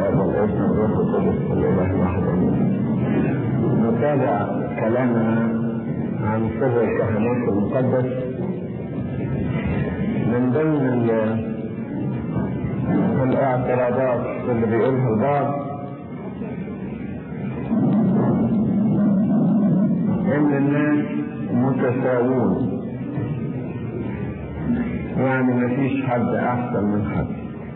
والاب والابن والروح القدس الاله الواحد امين. نتابع كلامنا عن سر الكهنوت المقدس من ضمن الاعتراضات اللي بيقولها البعض ان الناس متساوون يعني مفيش حد احسن من حد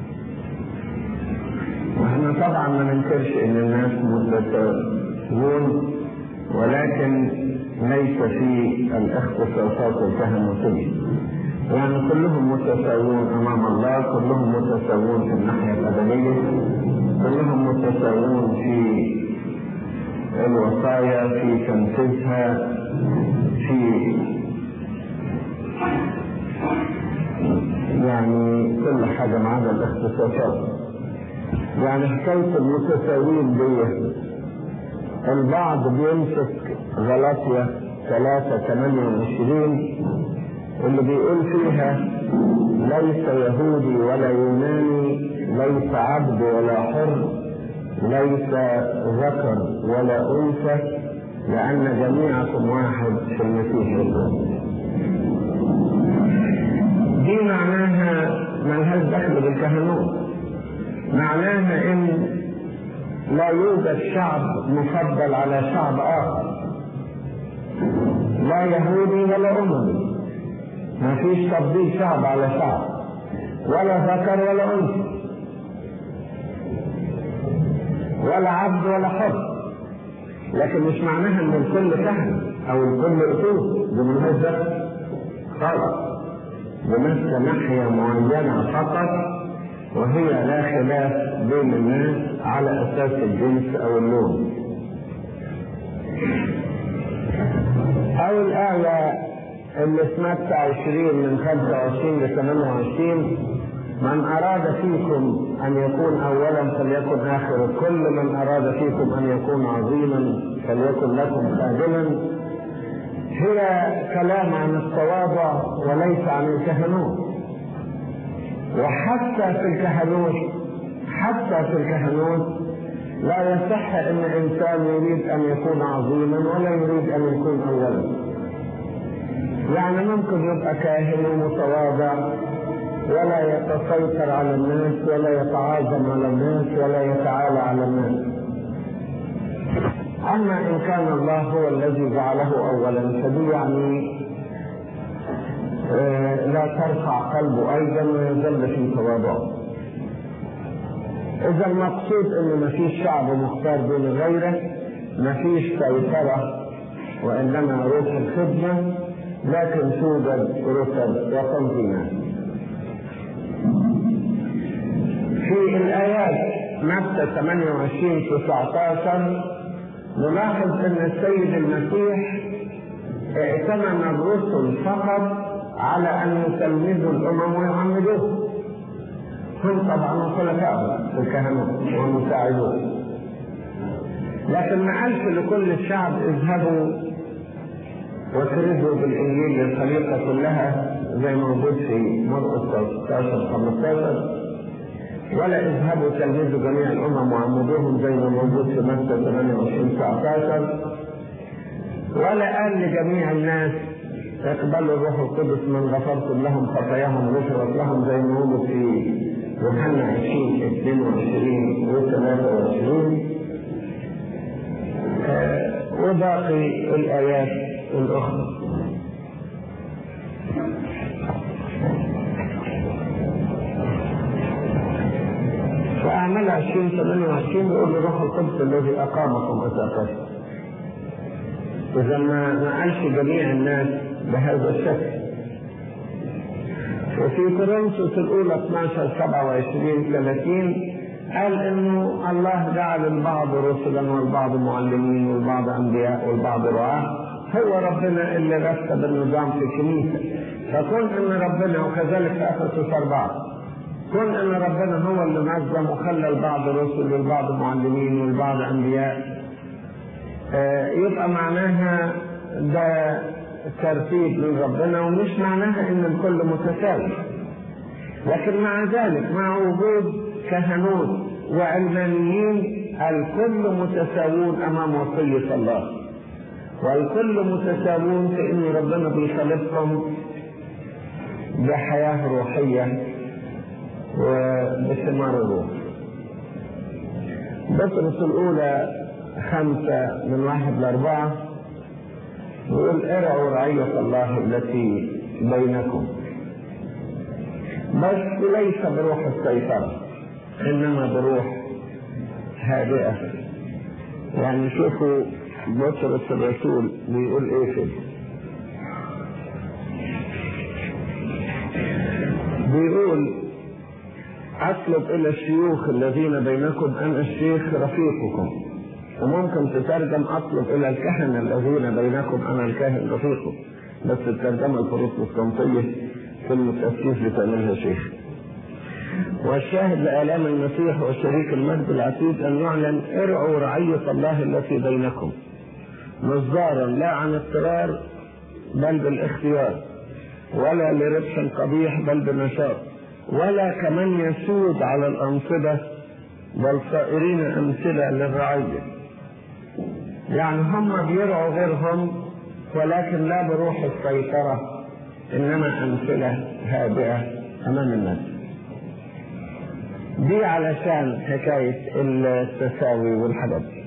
واحنا طبعا ما ننكرش ان الناس متساوون ولكن ليس في الاختصاصات الكهنوتيه يعني كلهم متساوون امام الله كلهم متساوون في الناحيه الادبيه كلهم متساوون في الوصايا في تنفيذها في يعني كل حاجة ما عدا الاختصاصات يعني حكاية المتساويين دي البعض بيمسك غلاطية ثلاثة ثمانية وعشرين اللي بيقول فيها ليس يهودي ولا يوناني ليس عبد ولا حر ليس ذكر ولا أنثى لأن جميعكم واحد في المسيح يسوع. دي معناها ملهاش دخل بالكهنوت. معناها إن لا يوجد شعب مفضل على شعب آخر. لا يهودي ولا أممي. ما فيش تفضيل شعب على شعب. ولا ذكر ولا أنثى. ولا عبد ولا حر لكن مش معناها ان الكل كهنة او الكل اصول دي ملهاش دخل خالص بمثل ناحية معينة فقط وهي لا خلاف بين الناس على اساس الجنس او اللون او الآية اللي سمعت عشرين من خمسة وعشرين لثمانية وعشرين من أراد فيكم أن يكون أولا فليكن آخر كل من أراد فيكم أن يكون عظيما فليكن لكم خادما هي كلام عن التواضع وليس عن الكهنوت وحتى في الكهنوت حتى في الكهنوت لا يصح ان انسان يريد ان يكون عظيما ولا يريد ان يكون اولا يعني ممكن يبقى كاهن ومتواضع ولا يتسيطر على الناس ولا يتعاظم على الناس ولا يتعالى على الناس أما إن كان الله هو الذي جعله أولا فدي يعني لا ترفع قلبه أيضا ويظل في تواضعه إذا المقصود إن ما فيش شعب مختار دون غيره ما فيش سيطرة وإنما روح الخدمة لكن توجد رتب وتنظيمات في الآيات متى 28 19 نلاحظ أن السيد المسيح ائتمن الرسل فقط على أن يتلمذوا الأمم ويعمدوهم هم طبعا خلفاء في الكهنوت ومساعدون لكن ما قالش لكل الشعب اذهبوا وكرزوا بالإنجيل للخليقة كلها زي ما موجود في مرقس 16 15 ولا اذهبوا تلمذوا جميع الامم وعمدوهم زي ما موجود في متى 28 19 ولا قال لجميع الناس اقبلوا الروح القدس من غفرتم لهم خطاياهم غفرت لهم زي ما موجود في يوحنا 20 22 و 23 آه وباقي الايات الاخرى فأعمال 20 28 بيقول الروح القدس الذي أقامكم أساسا إذا ما ما قالش جميع الناس بهذا الشكل وفي كورنثوس الأولى 12 27 30 قال إنه الله جعل البعض رسلا والبعض معلمين والبعض أنبياء والبعض رعاة هو ربنا اللي رتب النظام في الكنيسة فكون إن ربنا وكذلك في أفسس أربعة كون ان ربنا هو اللي نظم وخلى البعض رسل والبعض معلمين والبعض انبياء آه يبقى معناها ده ترتيب من ربنا ومش معناها ان الكل متساوي لكن مع ذلك مع وجود كهنوت وعلمانيين الكل متساوون امام وصيه الله والكل متساوون في ان ربنا بيخلقهم بحياه روحيه وبثمار الروح بطرس الاولى خمسه من واحد لاربعه يقول ارعوا رعيه الله التي بينكم بس ليس بروح السيطره انما بروح هادئة يعني شوفوا بطرس الرسول بيقول ايه كده بيقول اطلب الى الشيوخ الذين بينكم انا الشيخ رفيقكم وممكن تترجم اطلب الى الكهنه الذين بينكم انا الكاهن رفيقكم بس الترجمه البروتستانتيه في التفسير بتعملها شيخ والشاهد لآلام المسيح وشريك المجد العتيد أن يعلن ارعوا رعية الله التي بينكم مصدارا لا عن اضطرار بل بالاختيار ولا لربح قبيح بل بنشاط ولا كمن يسود على الأنصبة بل صائرين أمثلة للرعية يعني هم بيرعوا غيرهم ولكن لا بروح السيطرة إنما أمثلة هادئة أمام الناس دي علشان حكاية التساوي والحاجات دي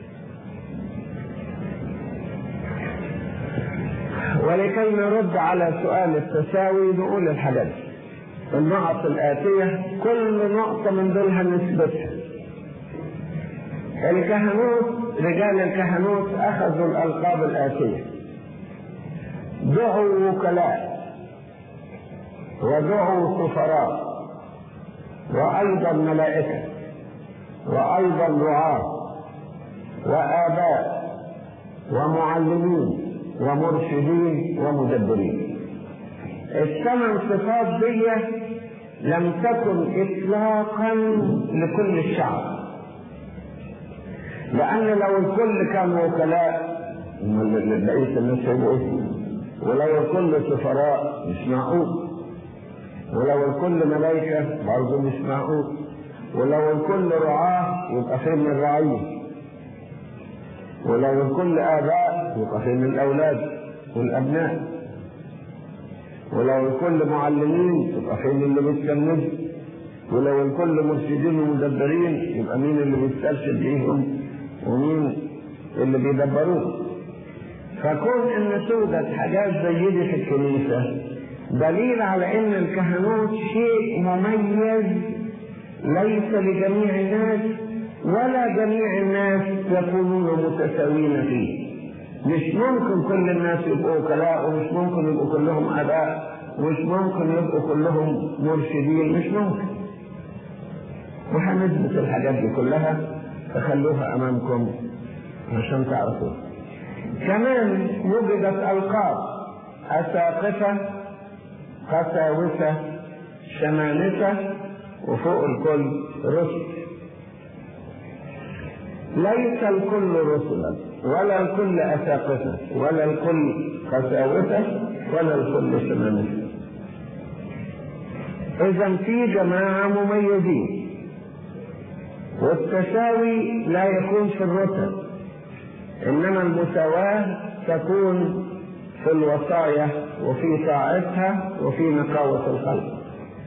ولكي نرد على سؤال التساوي نقول الحاجات دي النقط الآتية كل نقطة من دول هنثبتها الكهنوت رجال الكهنوت أخذوا الألقاب الآتية دعوا وكلاء ودعوا سفراء وأيضا ملائكة وأيضا رعاة وآباء ومعلمين ومرشدين ومدبرين الثمان صفات دي لم تكن إطلاقا لكل الشعب لأن لو الكل كان وكلاء بقية الناس هيبقوا ولو الكل سفراء مش معقول ولو الكل ملائكة برضه مش معقول ولو الكل رعاة يبقى فين الرعية ولو الكل آباء يبقى فين الأولاد والأبناء ولو الكل معلمين يبقى فين اللي بيتكلموا ولو الكل مرشدين ومدبرين يبقى مين اللي بيسترشد بيهم ومين اللي بيدبروه فكون ان توجد حاجات زي دي في الكنيسه دليل على ان الكهنوت شيء مميز ليس لجميع الناس ولا جميع الناس يكونون متساوين فيه مش ممكن كل الناس يبقوا وكلاء ومش ممكن يبقوا كلهم اباء ومش ممكن يبقوا كلهم مرشدين مش ممكن وهنثبت الحاجات دي كلها فخلوها امامكم عشان تعرفوا كمان وجدت القاب اساقفه قساوسه شمامسه وفوق الكل رسل ليس الكل رسلا ولا الكل اساقفه ولا الكل قساوسه ولا الكل شمامسه اذا في جماعه مميزين والتساوي لا يكون في الرتب انما المساواه تكون في الوصايا وفي طاعتها وفي نقاوه الخلق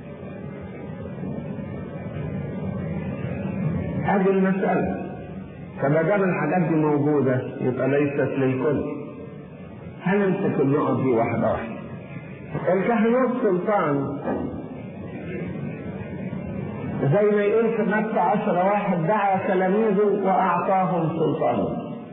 هذه المساله فما دام الحاجات دي موجوده يبقى ليست للكل هنمسك النقط دي واحده واحده الكهنوت سلطان زي ما يقول في متى عشر واحد دعا تلاميذه وأعطاهم سلطانا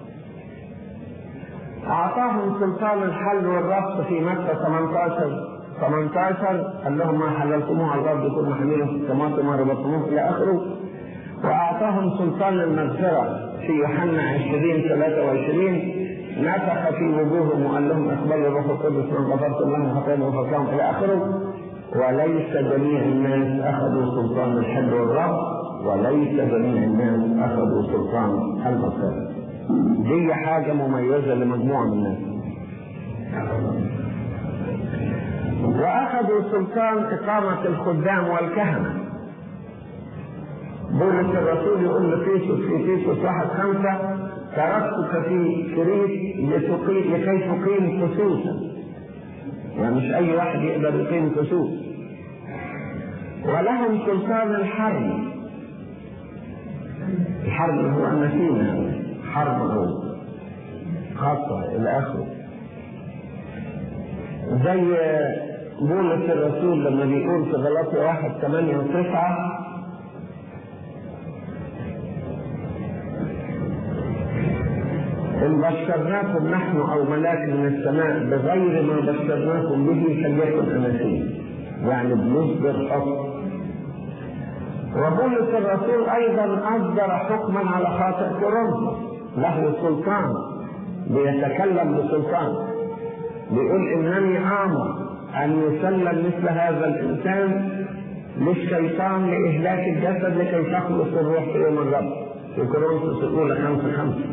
أعطاهم سلطان الحل والربط في متى 18 18 قال لهم ما حللتموه على الأرض يكون محميلا في السماوات وما ربطتموه إلى آخره وأعطاهم سلطان المغفرة في يوحنا 20 23 نفخ في وجوههم وقال لهم اقبلوا الروح القدس من غفرتم لهم خطاياهم وغفرتهم الى اخره وليس جميع الناس اخذوا سلطان الحل والرب وليس جميع الناس اخذوا سلطان المغفره دي حاجه مميزه لمجموعه من الناس واخذوا سلطان اقامه الخدام والكهنه بولس الرسول يقول لتيتوس في تيتوس واحد خمسة تركتك في كريت لتقيم لكي تقيم خصوصا يعني مش أي واحد يقدر يقيم خصوص ولهم سلطان الحرب الحرب هو النسيمة حرب هو خاصة إلى آخره زي بولس الرسول لما بيقول في غلطي واحد ثمانية وتسعة إن بشرناكم نحن أو ملاك من السماء بغير ما بشرناكم به فليكن أناسيم يعني بنصدر حكم وبولس الرسول أيضا أصدر حكما على خاطئ كورنثوس له سلطان بيتكلم بسلطان بيقول إنني آمر أن يسلم مثل هذا الإنسان للشيطان لإهلاك الجسد لكي تخلص الروح في يوم الرب في كورنثوس الأولى خمسة خمسة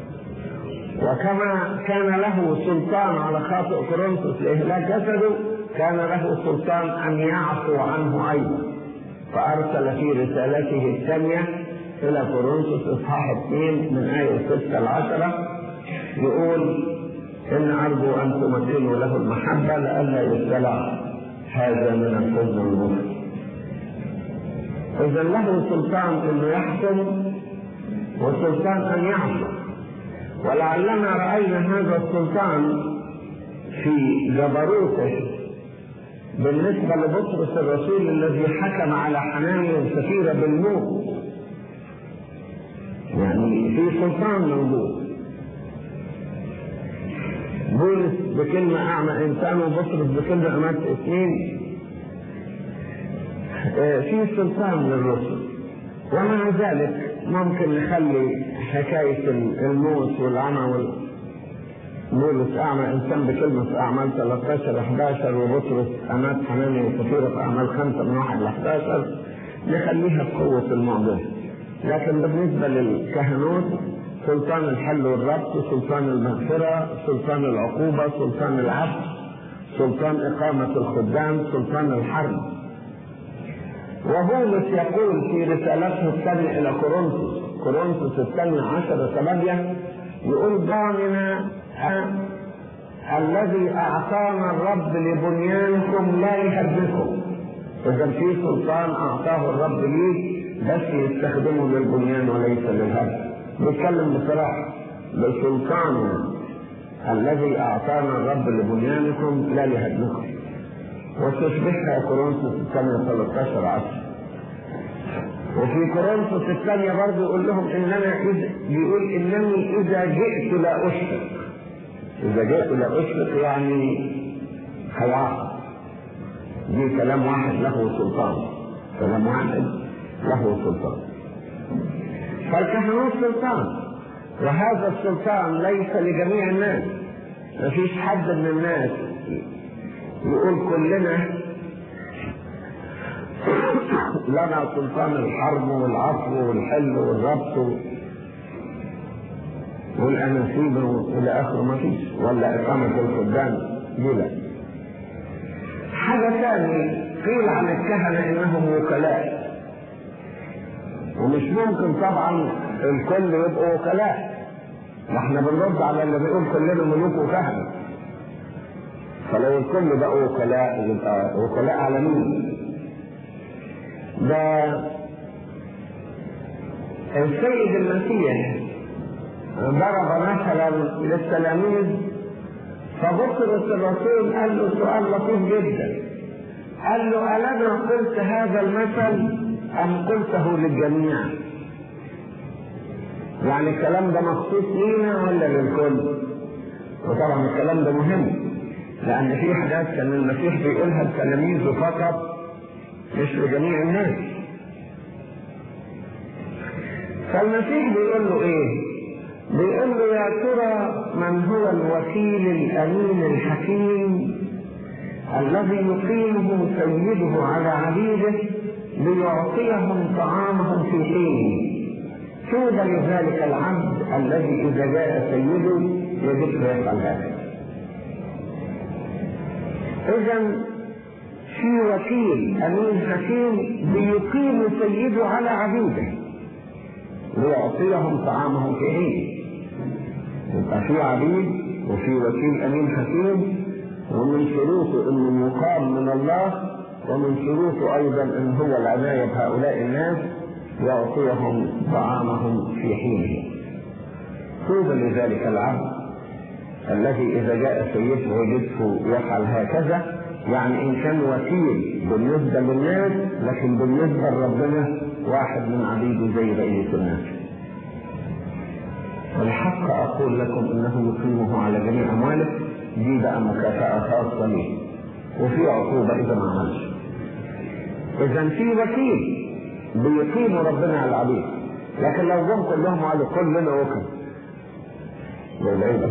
وكما كان له سلطان على خاطئ كورنثوس لإهلاك جسده كان له سلطان أن يعفو عنه أيضا فأرسل في رسالته الثانية إلى كورنثوس إصحاح 2 من آية 6 ل 10 يقول إن أرجو أن تمثلوا له المحبة لئلا يبتلع هذا من الحزن المفرط إذا له سلطان أنه يحكم وسلطان أن يعصي ولعلنا رأينا هذا السلطان في جبروته بالنسبة لبطرس الرسول الذي حكم على حنانيا السفيرة بالموت يعني في سلطان موجود بولس بكلمة أعمى إنسان وبطرس بكلمة أمات اثنين في سلطان للرسل ومع ذلك ممكن نخلي حكاية الموت والعمى وال... بولس أعمى إنسان بكلمة في أعمال 13 11 وبطرس أمات حنانيا وسفيرة في أعمال 5 من 1 ل 11 نخليها بقوة المعجزة لكن بالنسبة للكهنوت سلطان الحل والربط سلطان المغفرة سلطان العقوبة سلطان العفو سلطان إقامة الخدام سلطان الحرب وبولس يقول في رسالته الثانية إلى كورنثوس كورنثوس الثانية عشر ثمانية يقول ضامنا الذي أعطانا الرب لبنيانكم لا يهدكم إذا في سلطان أعطاه الرب ليك بس يستخدمه للبنيان وليس للهدم بيتكلم بصراحة بسلطان الذي أعطانا الرب لبنيانكم لا لهدمكم وتشبهها كورنثوس الثانية 13 عشر وفي كورنثوس الثانية برضه يقول لهم إننا إذ بيقول إنني إذا جئت لا أشفق إذا جئت لا أشفق يعني هيعاقب دي كلام واحد له سلطان كلام واحد له سلطان فالكهنوت سلطان وهذا السلطان ليس لجميع الناس مفيش حد من الناس يقول كلنا لنا سلطان الحرب والعفو والحل والربط والأناسيب إلى آخره ما فيش ولا إقامة الخدام دي لا حاجة ثانية قيل عن الكهنة إنهم وكلاء ومش ممكن طبعا الكل يبقوا وكلاء ما احنا بنرد على اللي بيقول كلنا ملوك وكهنة فلو الكل بقوا وكلاء يبقى وكلاء على مين؟ ده السيد المسيح ضرب مثلا للتلاميذ فبطرس الرسول قال له سؤال لطيف جدا قال له ألنا قلت هذا المثل أم قلته للجميع؟ يعني الكلام ده مخصوص لينا ولا للكل؟ وطبعا الكلام ده مهم لأن في حاجات كان المسيح بيقولها لتلاميذه فقط مش لجميع الناس. فالمسيح بيقول له إيه؟ بيقول له يا ترى من هو الوكيل الأمين الحكيم الذي يقيمه سيده على عبيده ليعطيهم طعامهم في حين طوبى لذلك العبد الذي اذا جاء سيده يجب يفعل هذا اذا في وكيل امين حكيم بيقيم سيده على عبيده ليعطيهم طعامهم في حين يبقى في عبيد وفي وكيل امين حكيم ومن شروطه انه يقام من الله ومن شروطه ايضا ان هو العنايه بهؤلاء الناس يعطيهم طعامهم في حينه طوبى لذلك العبد الذي اذا جاء سيده وجدته يفعل هكذا يعني ان كان وكيل بالنسبه للناس لكن بالنسبه لربنا واحد من عبيده زي بقيه الناس والحق اقول لكم انه يقيمه على جميع امواله دي بقى مكافاه خاصه ليه وفي عقوبه اذا ما عملش اذا في وكيل بيقيم ربنا على العبيد لكن لو جم كلهم قالوا كلنا وكل يبقى ايه ده؟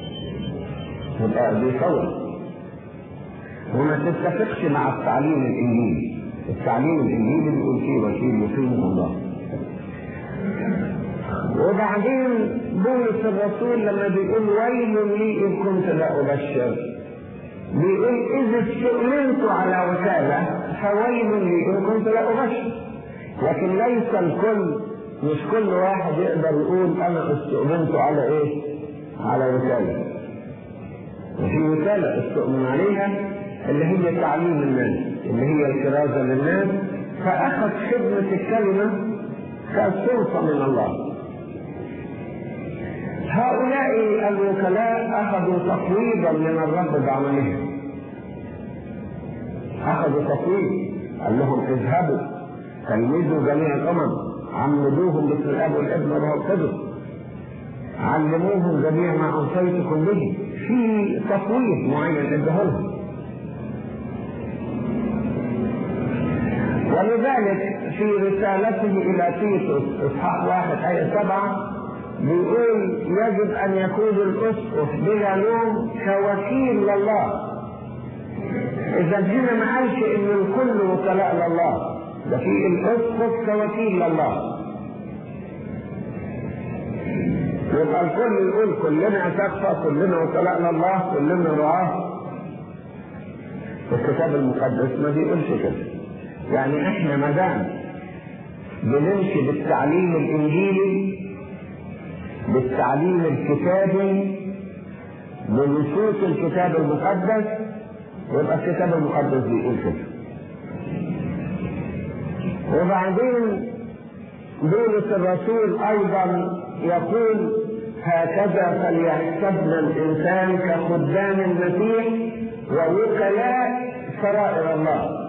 يبقى دي ثوره وما تتفقش مع التعليم الانجيلي التعليم الانجيلي بيقول فيه وكيل يقيمه الله وبعدين بولس الرسول لما بيقول ويل لي ان كنت لا ابشر بيقول اذا استؤمنت على وكاله فويل لي ان كنت لا ابشر لكن ليس الكل مش كل واحد يقدر يقول انا استؤمنت على ايه؟ على وكاله وفي وكاله استؤمن عليها اللي هي تعليم الناس اللي هي الكرازه للناس فاخذ خدمه الكلمه كسلطه من الله هؤلاء الوكلاء اخذوا تقويضا من الرب بعملهم اخذوا تقويض قال لهم اذهبوا تلمذوا جميع الامم عمدوهم باسم الاب والابن والروح القدس علموهم جميع ما اوصيتكم به في تقويض معين ادهولهم ولذلك في رسالته الى تيتوس اصحاح واحد ايه سبعه بيقول يجب ان يكون الاسقف بلا لوم كوكيل لله اذا هنا ما قالش ان الكل وكلاء لله ده في الاسقف كوكيل لله يبقى الكل يقول كلنا تكفى كلنا وكلاء لله كلنا رعاه الكتاب المقدس ما بيقولش كده يعني احنا ما دام بنمشي بالتعليم الانجيلي بالتعليم الكتابي بنصوص الكتاب المقدس يبقى الكتاب المقدس بيقول كده وبعدين بولس الرسول ايضا يقول هكذا فليحسبنا الانسان كخدام المسيح ووكلاء سرائر الله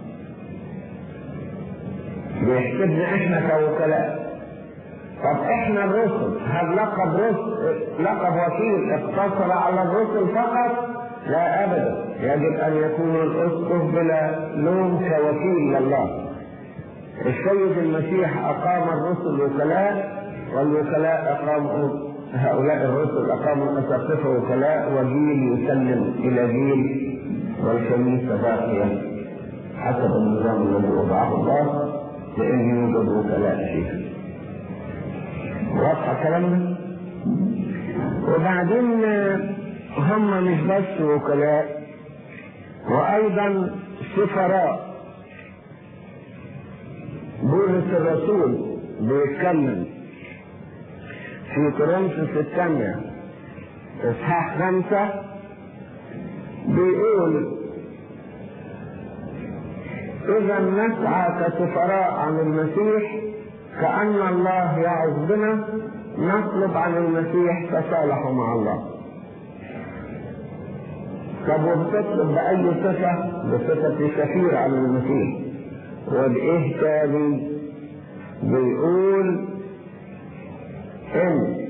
بيحسبنا احنا كوكلاء طب احنا الرسل هل لقب رسل لقب وكيل اقتصر على الرسل فقط؟ لا ابدا يجب ان يكون الاسقف بلا لوم كوكيل لله السيد المسيح اقام الرسل وكلاء والوكلاء اقاموا هؤلاء الرسل اقاموا الاساقفه وكلاء وجيل يسلم الى جيل والكنيسه باقيه حسب النظام الذي وضعه الله لان يوجد وكلاء فيها واضحه كلامنا وبعدين هم مش بس وكلاء وايضا سفراء بولس الرسول بيتكلم في كورنثوس الثانية إصحاح خمسة بيقول إذا نسعى كسفراء عن المسيح كأن الله يعظ بنا نطلب عن المسيح تصالحوا مع الله طب وبتطلب بأي صفة؟ بصفة سفير عن المسيح وبإيه تاني؟ بيقول إن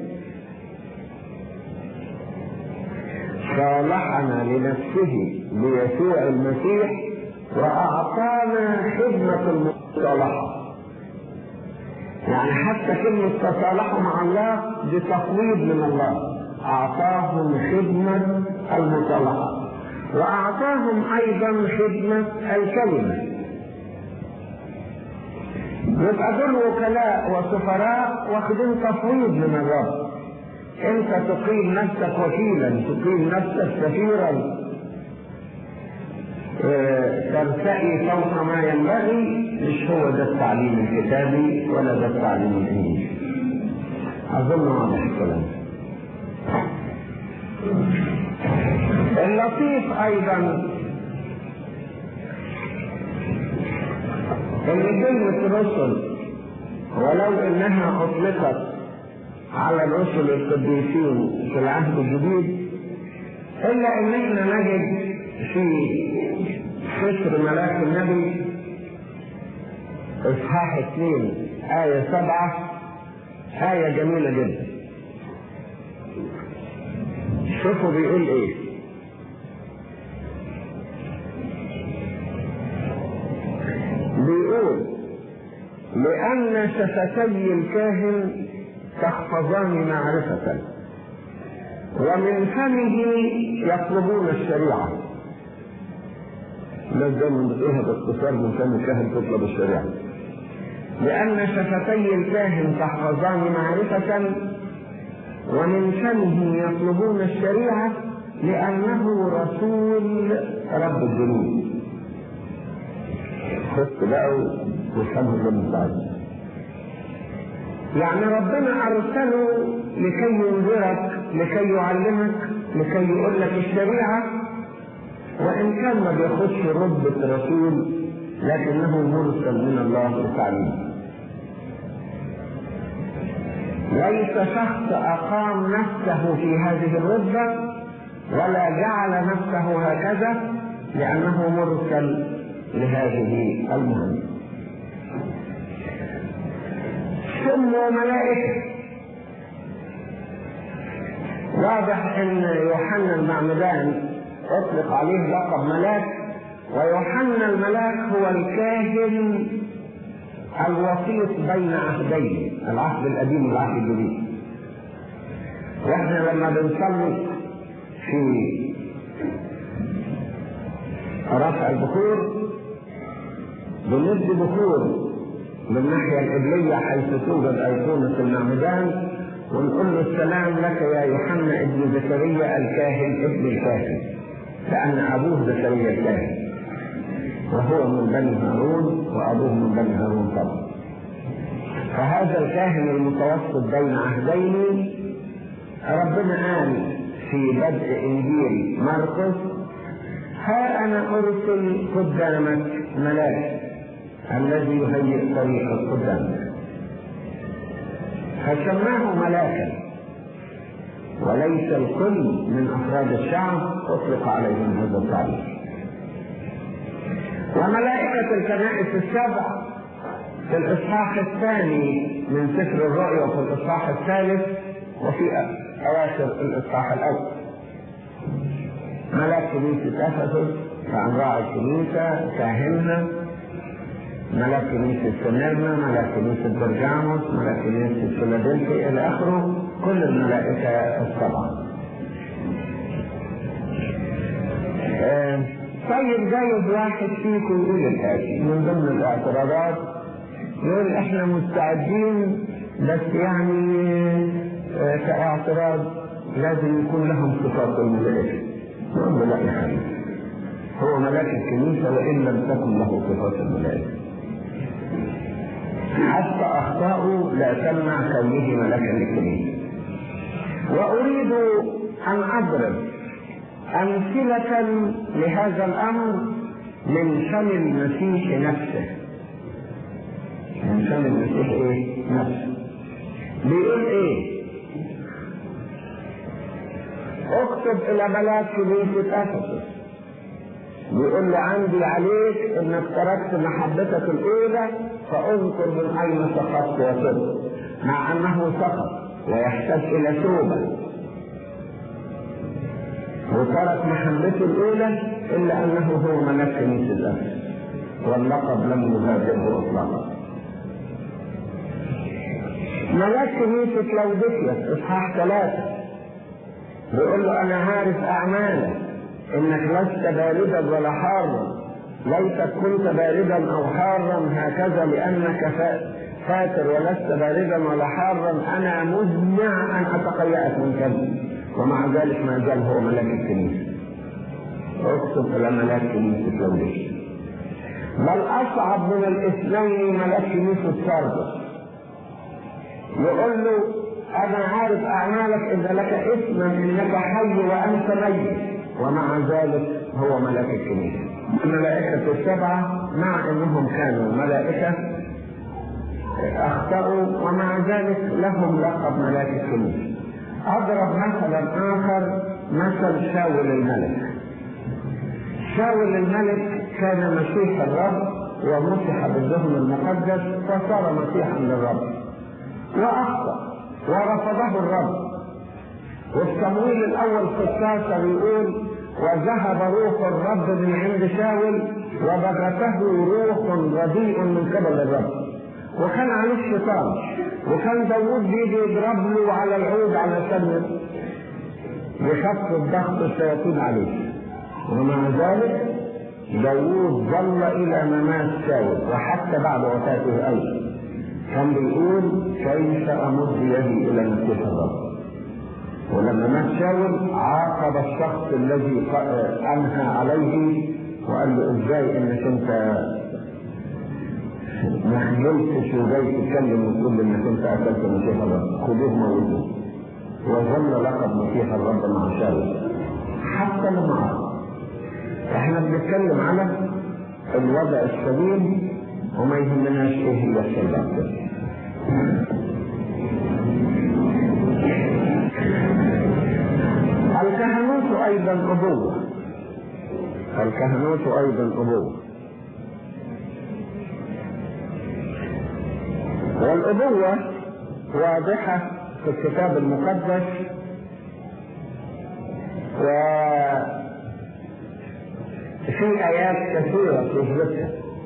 صالحنا لنفسه بيسوع المسيح وأعطانا خدمة المصالحة يعني حتى كلمة تصالحوا مع الله دي تقويض من الله أعطاهم خدمة المصالحة وأعطاهم أيضا خدمة الكلمة يبقى دول وكلاء وسفراء واخدين تفويض من الرب انت تقيم نفسك وكيلا تقيم نفسك سفيرا ترتقي فوق ما ينبغي مش هو ده التعليم الكتابي ولا ده التعليم الانجيلي اظن واضح الكلام اللطيف ايضا ان كلمة رسل ولو انها اطلقت على الرسل القديسين في العهد الجديد الا ان احنا نجد في سفر ملاك النبي اصحاح اثنين آية سبعة آية جميلة جدا شوفوا بيقول ايه بيقول لأن شفتي الكاهن تحفظان معرفة ومن فمه يطلبون الشريعة الناس دايما بتقولها باختصار من فم الكاهن تطلب الشريعة لأن شفتي الكاهن تحفظان معرفة ومن فمه يطلبون الشريعة لأنه رسول رب الجنود خذت بقى وفهمه من بعد يعني ربنا أرسله لكي ينذرك لكي يعلمك لكي يقول لك الشريعة وإن كان ما بياخدش رتبة رسول لكنه مرسل من الله للتعليم ليس شخص أقام نفسه في هذه الرتبة ولا جعل نفسه هكذا لأنه مرسل لهذه المهمة سموا ملائكة واضح ان يوحنا المعمدان اطلق عليه لقب ملاك ويوحنا الملاك هو الكاهن الوسيط بين عهدين العهد القديم والعهد الجديد واحنا لما بنصلي في رفع البخور بندي بخور من الناحية القبلية حيث توجد أيقونة المعمدان ونقول له السلام لك يا يوحنا ابن زكريا الكاهن ابن الكاهن لأن أبوه زكريا الكاهن وهو من بني هارون وأبوه من بني هارون طبعا فهذا الكاهن المتوسط بين عهدين ربنا قال في بدء إنجيل مرقس ها أنا أرسل قدامك ملاك الذي يهيئ طريقك قدامك فسماه ملاكا وليس الكل من افراد الشعب اطلق عليهم هذا التعريف وملائكة الكنائس السبع في الإصحاح الثاني من سفر الرؤيا وفي الإصحاح الثالث وفي أواخر الإصحاح الأول ملاك كنيسة أفسس كان راعي الكنيسة كاهنها ملاك كنيسة سميرنا ملاك كنيسة برجاموس ملاك كنيسة فيلادلفيا إلى آخره كل الملائكة السبعة آه طيب جايز واحد فيكم يقول الآتي من ضمن الاعتراضات يقول احنا مستعدين بس يعني آه كاعتراض لازم يكون لهم صفات الملائكة نقول له لا يا حبيبي هو ملاك الكنيسة وإن لم تكن له صفات الملائكة حتى أخطاؤه لا تمنع كونه ملكا للكنيسة وأريد أن أضرب أمثلة لهذا الأمر من فم المسيح نفسه من فم المسيح إيه؟ نفسه بيقول إيه؟ اكتب إلى ملاك كنيسة أفسس بيقول له عندي عليك انك تركت محبتك الاولى فاذكر من اين سقطت وتب مع انه سقط ويحتاج الى توبه وترك محبته الاولى الا انه هو ملك كنيسه الاسد واللقب لم يغادره اطلاقا ملاك كنيسة لوديكيا إصحاح ثلاثة بيقول له أنا عارف أعمالك انك لست باردا ولا حارا ليتك كنت باردا او حارا هكذا لانك فاتر ولست باردا ولا حارا انا مزمع ان اتقيأك من كذب ومع ذلك ما زال هو ملاك الكنيسه اكتب الى ملاك كنيسه لوديكيا بل اصعب من الاثنين ملاك كنيسه ساردس يقول له انا عارف اعمالك اذا لك اسما انك حي وانت ميت ومع ذلك هو ملاك الكنيسه الملائكه السبعه مع انهم كانوا ملائكه اخطاوا ومع ذلك لهم لقب ملاك الكنيسه اضرب مثلا اخر مثل شاول الملك شاول الملك كان مسيح الرب ومسح بالذهن المقدس فصار مسيحا للرب واخطا ورفضه الرب وفي تمويل الاول 16 يقول وذهب روح الرب من عند شاول وبغته روح رديء من قبل الرب وكان عليه الشيطان وكان داوود بيجي يضرب له على العود على سنه يخفف ضغط الشياطين عليه ومع ذلك داوود ظل الى ممات شاول وحتى بعد وفاته ايضا كان بيقول كيف امد يدي الى مسيح الرب ولما مات شاول عاقب الشخص الذي انهى عليه وقال له ازاي انك انت ما خجلتش وجاي تتكلم وتقول انك انت قتلت مسيح الرب خذوه موتوه وظل لقب مسيح الرب مع شاول حتى لما عاقب احنا بنتكلم على الوضع السليم وما يهمناش ايه هي السلام الكهنوت ايضا ابوه الكهنوت ايضا ابوه والابوه واضحه في الكتاب المقدس و في ايات كثيره تثبتها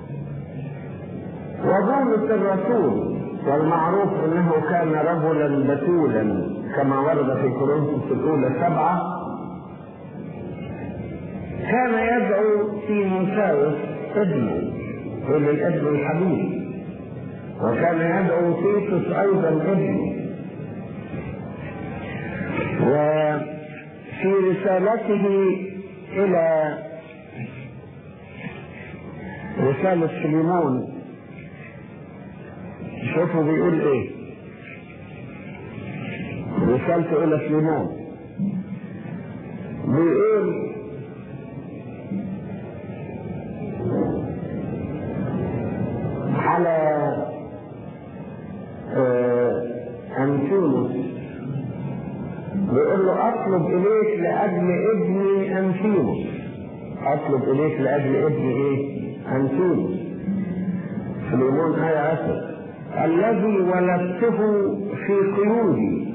وبولس الرسول والمعروف انه كان رجلا بتولا كما ورد في كورنثوس الاولى سبعه كان يدعو تيموثاوس ابنه وللابن الحبيب وكان يدعو تيتوس ايضا ابنه وفي رسالته الى رسالة سليمان شوفوا بيقول ايه رسالته الى سليمان بيقول على آه أنتونس بيقول له أطلب إليك لأجل ابني أنتونس أطلب إليك لأجل ابني إيه؟ أنتونس سليمان آية عشر الذي ولدته في قيودي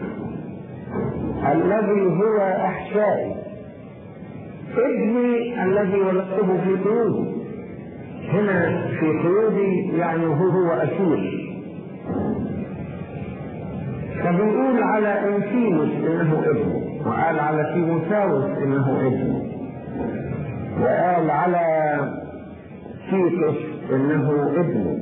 الذي هو احشائي ابني الذي ولدته في قيودي هنا في قيودي يعني هو هو اسير فبيقول على انسيموس انه ابنه وقال على تيموساوس انه ابنه وقال على تيتوس انه ابنه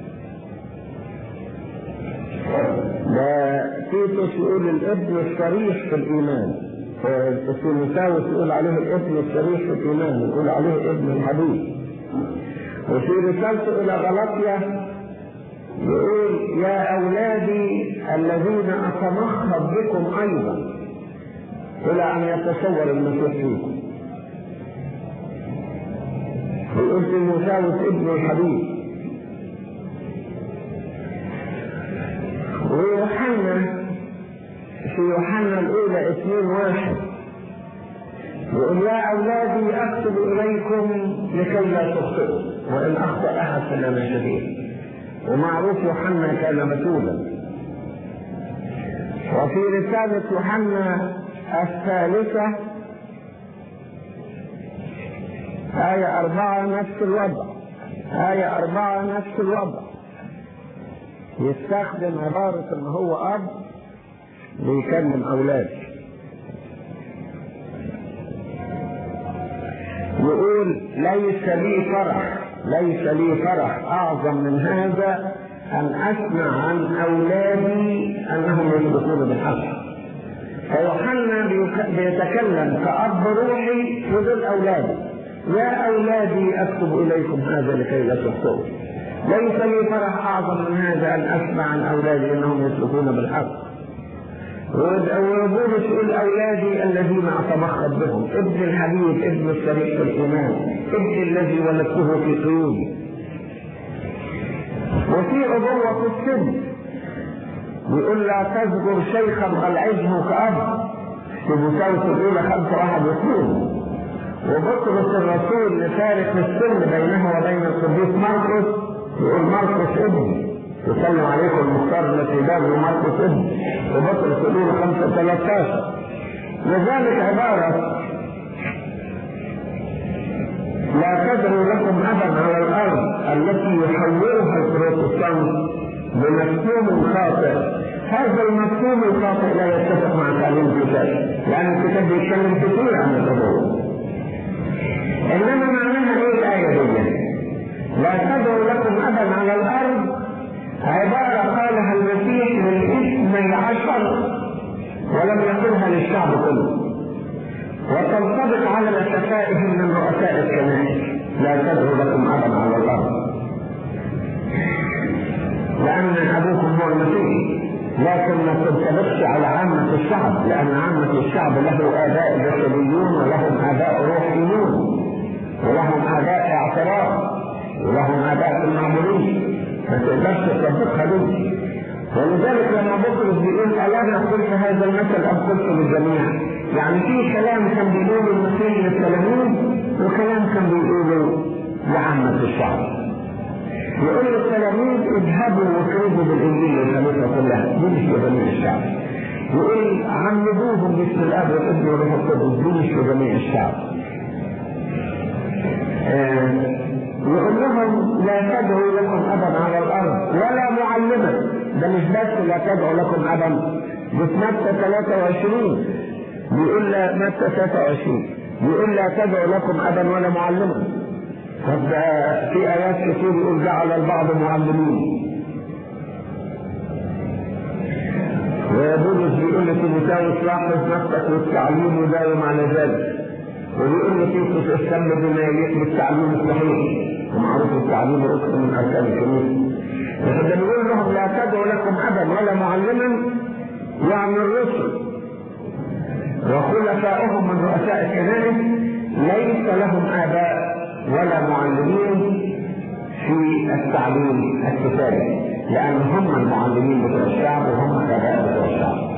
ده تيتوس يقول الابن الصريح في الايمان تيموساوس يقول عليه الابن الصريح في الايمان يقول عليه ابن الحبيب وفي رسالته الى غلطيا يقول يا اولادي الذين اتمخض بكم ايضا الى ان يتصور المسيح فيكم يقول تيموساوس ابن الحبيب ويوحنا في يوحنا الأولى اثنين واحد يقول يا أولادي أكتب إليكم لكي لا تخطئوا وإن أخطأ أحد فلنا شديد ومعروف يوحنا كان بتولا وفي رسالة يوحنا الثالثة آية أربعة نفس الوضع آية أربعة نفس الوضع يستخدم عبارة ان هو اب بيكلم اولاده يقول ليس لي فرح ليس لي فرح اعظم من هذا ان اسمع عن اولادي انهم يسلكون بالحق فيوحنا بيتكلم كأب روحي ودول أولاده يا أولادي أكتب إليكم هذا لكي لا تخطئوا ليس لي فرح أعظم من هذا أن أسمع عن أولادي أنهم يسلكون بالحق وبولس يقول أولادي الذين أتمخض بهم ابن الحبيب ابن الشريك في الإيمان ابن الذي ولدته في قيودي وفي أبوة في السن يقول لا تذكر شيخا بل عزه كأب في مساوس الأولى خمسة واحد واثنين وبطرس الرسول لفارق السن بينه وبين القديس مرقس يقول مرقس ابن يسلم عليكم المختار التي باب مرقس ابن وبطرس الأولى خمسة 13 لذلك عبارة لا تدعوا لكم أبدا على الأرض التي يحولها البروتستانت بمفهوم خاطئ هذا المفهوم الخاطئ لا يتفق مع تعليم الكتاب لأن الكتاب بيتكلم كثير عن الأبوة إنما معناها إيه الآية دي؟ لا تدعوا لكم أبدا على الأرض عبارة قالها المسيح للاثني عشر ولم يقلها للشعب كله وتنطبق على شفائهم من رؤساء الكنائس لا تدعوا لكم أبدا على الأرض لأن أبوكم هو المسيح لكن ما تنطبقش على عامة الشعب لأن عامة الشعب له آباء جسديون ولهم آباء روحيون ولهم آباء اعتراف ولهم آباء في المعمولين ما تقدرش تطبقها دي ولذلك لما بطرس بيقول ألا أنا قلت هذا المثل أم قلت للجميع يعني في كلام كان بيقوله المسيح للتلاميذ وكلام كان بيقوله لعامة الشعب يقول للتلاميذ اذهبوا واخرجوا بالانجيل للخليفه كلها دي مش لجميع الشعب يقول عمدوهم باسم الاب والابن والروح القدس دي مش لجميع الشعب آه يقول لهم لا تدعوا لكم ابا على الارض ولا معلما ده مش بس لا تدعوا لكم ابا ده في متى 23 بيقول لا متى 23 بيقول لا تدعوا لكم ابا ولا معلما طب في ايات كتير يقول جعل البعض معلمين وبولس بيقول لتيموثاوس لاحظ نفسك والتعليم وداوم على ذلك وبيقول لتيتوس اهتم بما يليق بالتعليم الصحيح ومعروف التعليم ركن من اركان الكنيسه لكن بيقول لهم لا تدعوا لكم ابا ولا معلما يعني الرسل وخلفائهم من رؤساء الكنائس ليس لهم اباء ولا معلمين في التعليم الكتابي لان هم المعلمين بتوع الشعب وهم الاباء بتوع الشعب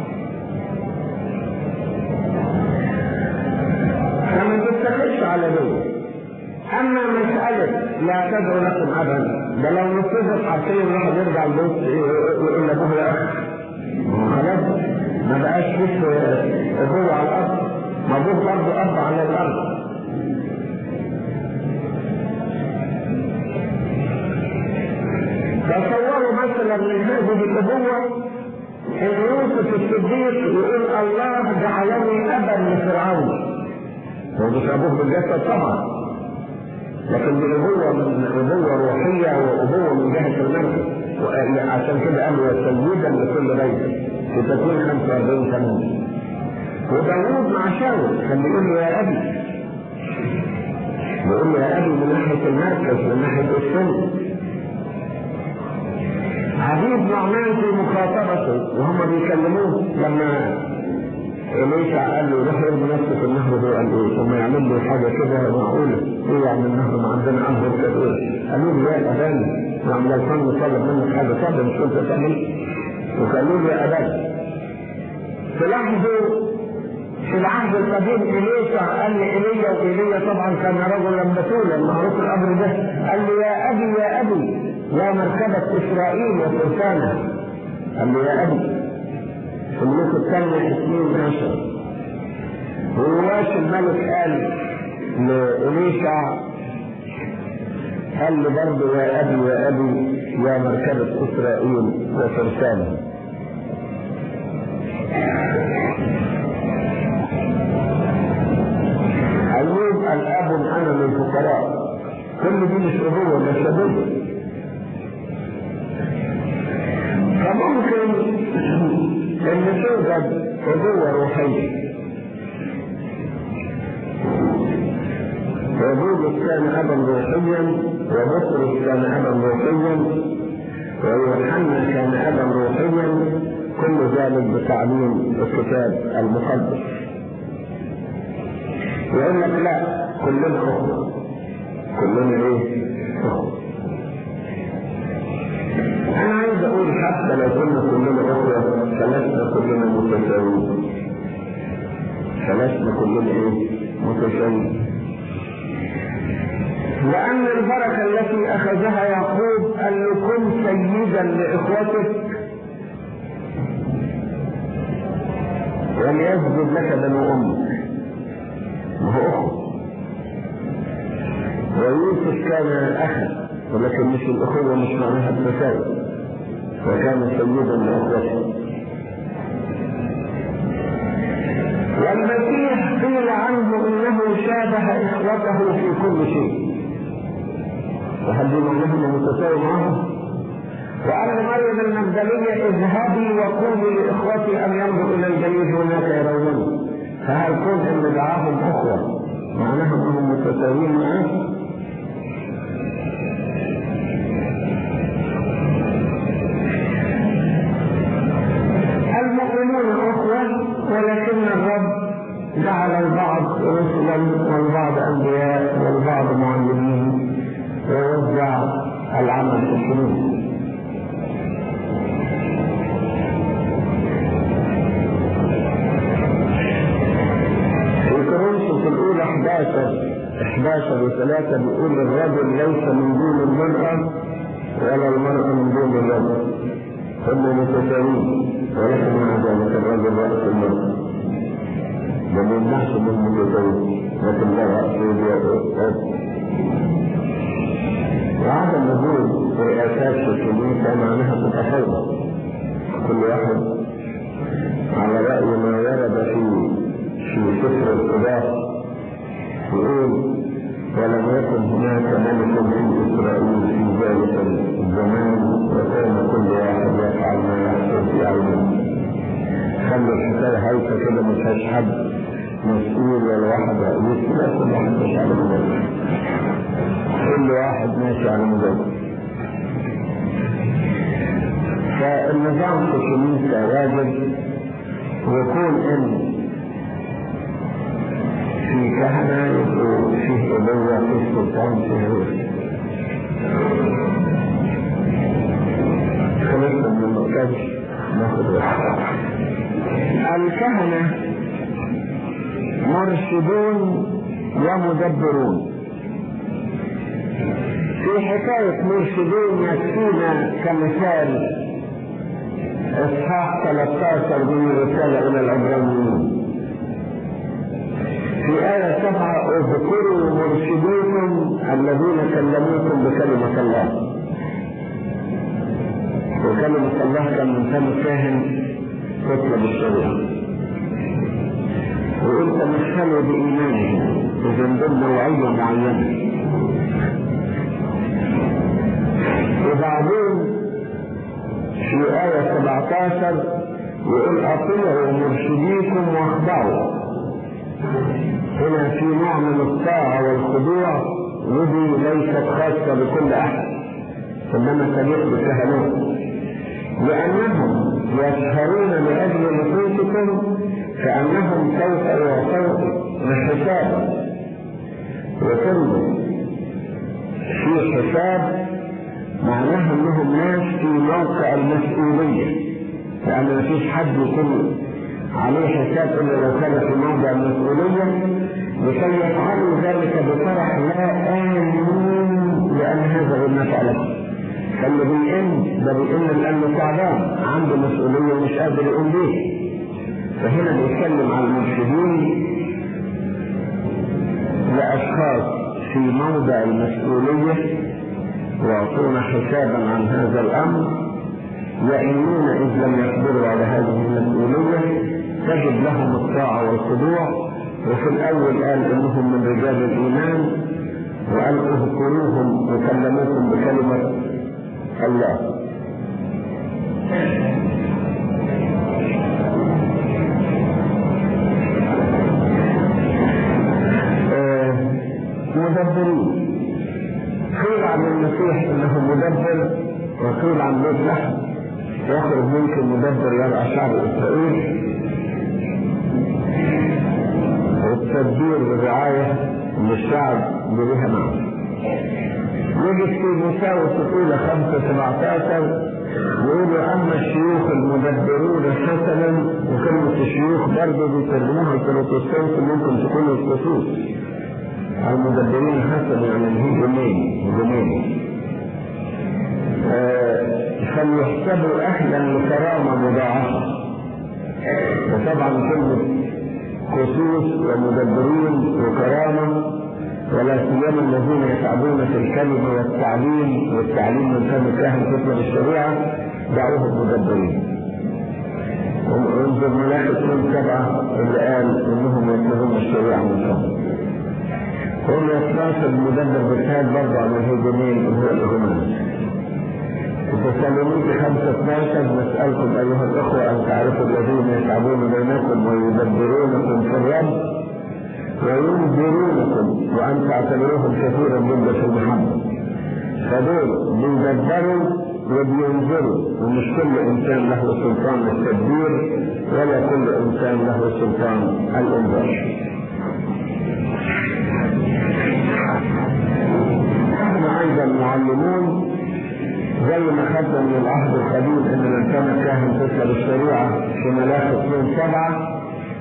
فما تتخذش على دول اما مسألة لا تدعو لكم ابدا ده لو نصفت حرفيا الواحد يرجع البيت يقول لابوه يا اخي خلاص ما بقاش فيش ابوه على الارض ما ابوه برضه اب على الارض تصوروا مثلا من هذه الابوه ان يوسف الصديق يقول الله جعلني ابا لفرعون هو مش ابوه بالجسد طبعا لكن دي ابوه من ابوه روحيه وابوه من جهه المركز عشان كده قال سيدا لكل بيت في تكوين 45 سنه وداوود مع شاول كان بيقول له يا ابي بيقول له يا ابي من ناحيه المركز من ناحيه السن عبيد نعمان في مخاطبته وهم بيكلموه لما إليشع قال له روح ارمي نفسك في النهر ده قال ايه ثم يعمل له حاجه كده معقوله ايه يعني النهر ما عندنا انهر كده ايه قالوا له يا ابان نعم لو كان طلب منك حاجه طب مش كنت تعمل وقالوا له يا ابان في لحظه في العهد القديم إليشع قال لي إيليا وإيليا طبعا كان رجلا بتولا معروف الأمر ده قال لي يا أبي يا أبي يا مركبة إسرائيل وفرسانها قال لي يا أبي في الملك الثانية اثنين عشر ورواش الملك قال لإليشع قال لي برضه يا أبي يا أبي يا مركبة إسرائيل وفرسانها أيوب الأب أنا للفقراء كل دي مش أبوة مش أبوة فممكن ان توجد أبوة روحية وبولس كان أبا روحيا وبطرس كان أبا روحيا ويوحنا كان أبا روحيا كل ذلك بتعليم الكتاب المقدس يقول لك لا كلنا أخوة كلنا إيه؟ أخوة أنا عايز أقول حتى لو كنا كلنا أخوة فلسنا كلنا متساويين فلسنا كلنا إيه؟ متساويين لأن البركة التي أخذها يعقوب أن كن سيدا لإخوتك وليسجد لك بنو أمك وهو أخو ويوسف كان أخا ولكن مش الأخوة مش معناها التساوي وكان سيدا لإخوته والمسيح قيل عنه انه شابه اخوته في كل شيء وهل دي معناها متساوي معهم وقال مريم المجدلية اذهبي وقولي لاخوتي ان يمضوا الى الجليد هناك يرونني فهل كون ان دعاهم اخوة معناها انهم متساويين معاه؟ المؤمنون اخوة ولكن الرب جعل البعض رسلا والبعض انبياء والبعض معلمين ووزع العمل في الشمول في كورنثوس الاولى 11 11 و3 بيقول الرجل ليس من دون المرأة ولا المرأة من دون الرجل هم متساويين ولكن مع ذلك الرجل رأس المرأة ما بيمنعش من المتساويين لكن لا رأس ويد وعدم وجود رئاسات في الكنيسة معناها تتفوض كل واحد على رأي ما ورد في في سفر القضاء يقول ولم يكن هناك ملك في إسرائيل في ذلك الزمان وكان كل واحد يفعل ما يحصل في عينه خلوا الحكاية هايفة كده ما فيهاش حد مسؤول ولا واحد رئيس لا كل واحد ماشي على مزاجه كل واحد ماشي على مزاجه فالنظام في الكنيسة واجب ويكون ان في كهنة يبقوا فيه أبوة فيه سلطان فيه روح خلصنا من المركز ناخد واحد الكهنة مرشدون ومدبرون في حكاية مرشدون يكفينا كمثال إصحاح 13 من الرسالة إلى العبرانيين في آية سبعة اذكروا مرشديكم الذين كلموكم بكلمة الله وكلمة الله كان من فم الكاهن تطلب الشريعة وقلت تمثلوا بإيمانهم بذنب نوعية معينة وبعدين في آية 17 يقول أطيعوا مرشديكم واخضعوا هنا في نوع من الطاعة والخضوع ودي ليست خاصة بكل أحد إنما تليق بالكهنوت لأنهم يسهرون لأجل نفوسكم كأنهم سوف يعطوا حسابا وكل في حساب معناها انهم ناس في موقع المسؤولية لأن مفيش حد يكون عليه حساب إلا لو كان في موضع المسؤولية لكي يفعلوا ذلك بفرح لا آمنون لأن هذا هو النفع لكم فاللي بيئن ده بيئن لأنه تعبان عنده مسؤولية ومش قادر يقوم بيه فهنا بيتكلم عن المرشدين لأشخاص في موضع المسؤولية يعطون حسابا عن هذا الأمر يئنون إذ لم يقدروا على هذه المسؤولية تجد لهم الطاعة والخضوع وفي الأول قال إنهم من رجال الإيمان وقال اذكروهم وكلموكم بكلمة الله مدبرين قيل عن المسيح انه مدبر وقيل عن بيت لحم يخرج ممكن مدبر يرعى شعب اسرائيل والتدبير والرعاية للشعب بها معه يجد في مساوس الأولى خمسة سبعتاشر يقولوا أما الشيوخ المدبرون حسنا وكلمة الشيوخ برضه بيترجموها البروتستانت ممكن تكون الخصوص المدبرين حسنا يعني الهجومين هجومين فليحسبوا أهلا لكرامة مضاعفة وطبعا كلمة خصوص ومدبرين وكرامة ولا سيما الذين يتعبون في الكلمة والتعليم والتعليم من فم كاهن تطلب الشريعة دعوهم مدبرين وانظر ملاحظ من سبعة اللي قال انهم يطلبون الشريعة من فم هم 12 مدبر بالكاد برضه عن الهجومين اللي هو الهجومين تسلمون في خمسة 12 نسألكم أيها الأخوة أن تعرفوا الذين يتعبون بينكم ويدبرونكم في الرب وينذرونكم وأن تعتبروهم كثيرا جدا في المحبة فدول بيدبروا وبينذروا ومش كل إنسان له سلطان التدبير ولا كل إنسان له سلطان الإنذار نحن أيضا معلمون زي ما خدنا من العهد القديم ان من كان كاهن تسلب الشريعه في ملاك 2 7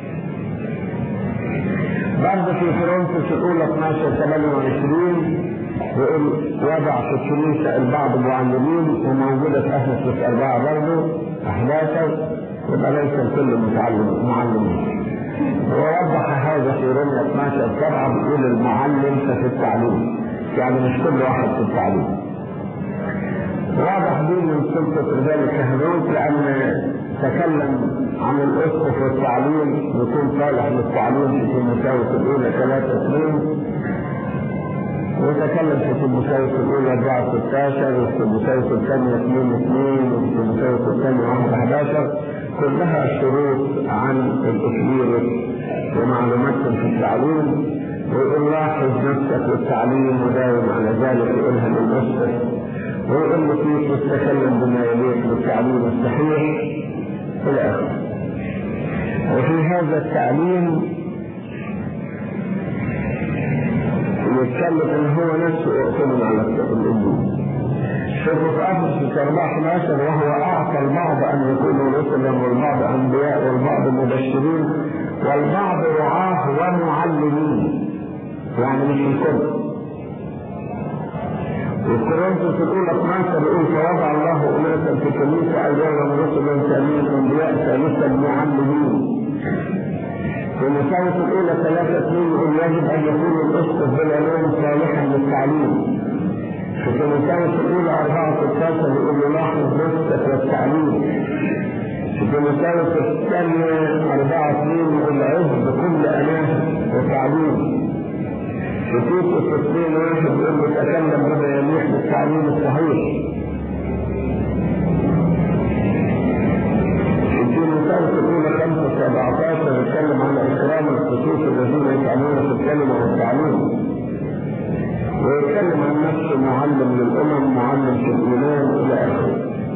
برضه في كورنثوس الاولى 12 28 يقول وضع في الكنيسه البعض معلمين وموجوده في افسس اربعه برضه 11 يبقى ليس الكل متعلم معلمين ووضح هذا في رمية 12 7 بيقول المعلم ففي التعليم يعني مش كل واحد في التعليم واضح دي من سلطة رجال الكهنوت لأن تكلم عن الأسقف والتعليم يكون صالح للتعليم في تيموثاوس الأولى ثلاثة اثنين وتكلم في تيموثاوس الأولى 4 16 وفي تيموثاوس الثانية 2 2 وفي تيموثاوس الثانية 1 11 كلها شروط عن التكبير ومعلوماتهم في التعليم ويقول لاحظ نفسك والتعليم وداوم على ذلك يقولها للأسقف ويقول له فيك تتكلم بما يليق بالتعليم الصحيح الى اخره وفي هذا التعليم يتكلم ان هو نفسه يعتمد على الانجيل شوفوا في افسس 14 وهو اعطى البعض ان يكونوا رسلا والبعض انبياء والبعض مبشرين والبعض رعاه ومعلمين يعني مش الكل وكورنثوس الاولى 12 يقول فوضع الله اناسا في الكنيسه اجرا رسلا ثانيا انبياء ثالثا معلمين في مساوس الاولى ثلاثة اثنين يقول يجب ان يكون الاسقف بالعلوم صالحا للتعليم في تيموثاوس الاولى 4 16 يقول يلاحظ نفسك والتعليم في تيموثاوس الثانية 4 2 يقول عز بكل اناه وتعليم وتيجي في اثنين واحد يقول له تكلم بما يليق بالتعليم الصحيح في مثال في الأولى 5 17 يتكلم عن إكرام الخصوص الذين يتعلمون في الكلمة والتعليم ويتكلم عن نفسه معلم للأمم معلم في الإيمان إلى آخره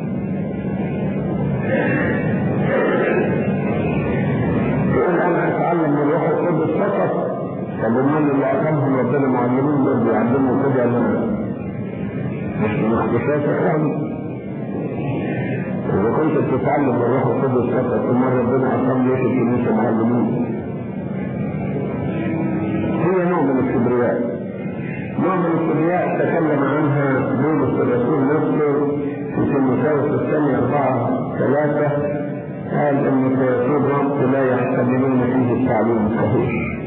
يقول أنا أتعلم من الروح القدس فقط طب امال اللي اقامهم ربنا معلمين دول بيعلموا كده ولا مش من اختصاصك يعني إذا كنت بتتعلم من الروح القدس فقط امال ربنا اقام ليه في الكنيسه معلمين هي نوع من الكبرياء نوع من الكبرياء تكلم عنها بولس الرسول نفسه في تيموثاوس الثانية أربعة ثلاثة قال إن سيكون رب لا يحتملون فيه التعليم الصحيح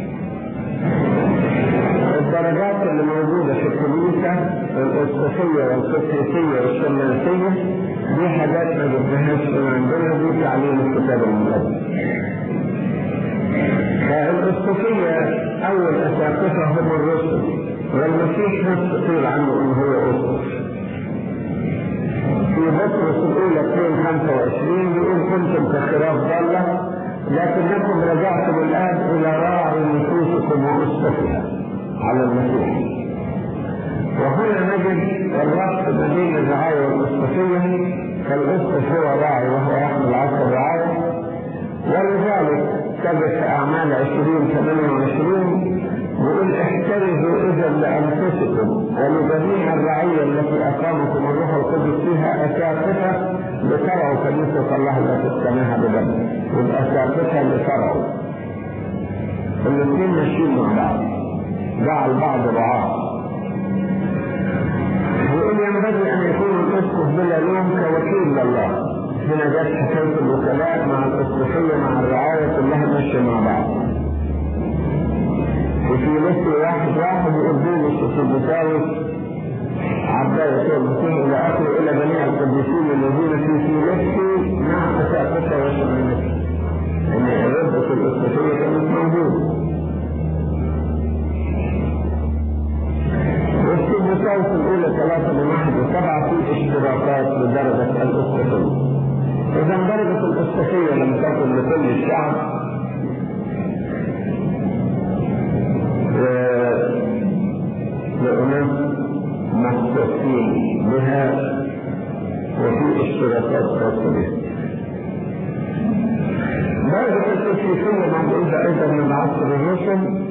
الدرجات اللي موجودة في الكنيسة الأسقفية والقسيسية والشمالسية دي حاجات ما جبناهاش من عندنا دي تعليم الكتاب المقدس. فالأسقفية أول أساقفة هم الرسل والمسيح نفسه قيل عنه إن هو أسقف. في بطرس الأولى 2 25 بيقول كنتم كخراف ضالة لكنكم رجعتم الآن إلى راعي نفوسكم وأسقفها. على المسيح وهنا نجد الربط ما بين الرعاية والأسقفية فالأسقف هو راعي وهو يحمل عصر الرعاية ولذلك تجد في أعمال 20 28 يقول احترزوا إذا لأنفسكم ولجميع الرعية التي أقامكم الروح القدس فيها أساقفة لترعوا كنيسة الله لا تستمعها بدم والأساقفة لترعوا الاثنين ماشيين مع بعض جعل بعض رعاه يقول ينبغي ان يكون الاسقف بلا لوم كوكيل لله هنا جت حكايه الوكلاء مع الاسقفيه مع الرعايه كلها ماشيه مع بعض وفي مثل واحد واحد يقول بولس في البخاري عباية المسيح إلى آخره إلى جميع القديسين الذين في فيلسطي مع أساقفة وشمالته. إن الرب في الاسقفيه كانت موجودة. والسلسلة الأولى ثلاثة من واحد وسبعة في اشتراكات لدرجة الأسقفية. إذا درجة الأسقفية لم تكن لكل الشعب لأناس مختصين بها وفي اشتراكات خاصة بها. درجة التشريفية موجودة أيضا من عصر الرسل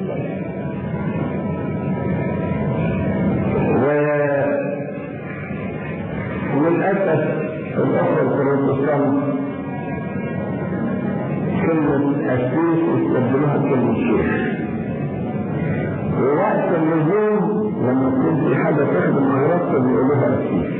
وللأسف الأخوة البروتستانت كلمة أسيس يستبدلوها كلمة شيخ ووقت اللزوم لما تكون في حاجة تخدم الرسل بيقولوها أسيس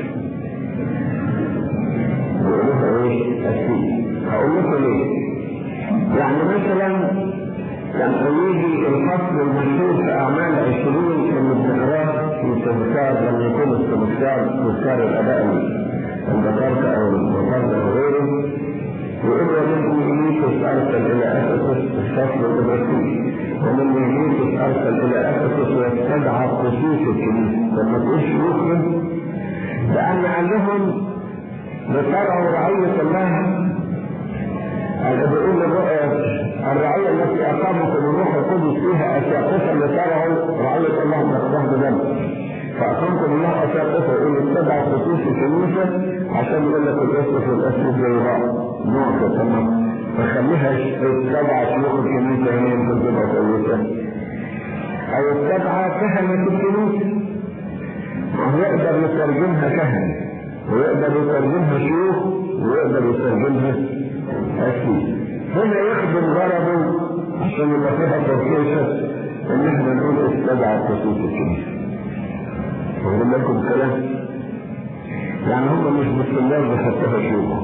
بيقولوها إيه؟ أسيس هقول لكم ليه؟ يعني مثلا كان يجي الفصل المشهور في أعمال عشرين اللي بنقراه في تذكار لما يكون التذكار تذكار الآباء البطاركة أو البطاركة أو غيره وإن من إليكس أرسل إلى أفسس الفصل الإبراهيمي ومن إليكس أرسل إلى أفسس واستدعى خصوص الكنيسة لما تقول شيوخهم لأن قال لهم بترعوا رعية الله بيقول الرعية التي أقامت الروح القدس فيها أساقفة لترعوا رعية الله مقداه بدم فأقامكم الله أساقفة يقول اتبع خصوص الكنيسة عشان يقول لك الأسقف والأسقف زي بعض نقطة تمام فخليها اتبع شيوخ الكنيسة هنا يمكن تبقى كويسة أو اتبع كهنة الكنيسة ما هو يقدر يترجمها كهنة ويقدر يترجمها شيوخ ويقدر يترجمها أكيد هنا يخدم غرضه عشان يبقى فيها توقيشة ان احنا نقول استدعى خصوص الكنيسة واقول لكم كلام يعني هم مش بالسلام بيحطوها شيوخ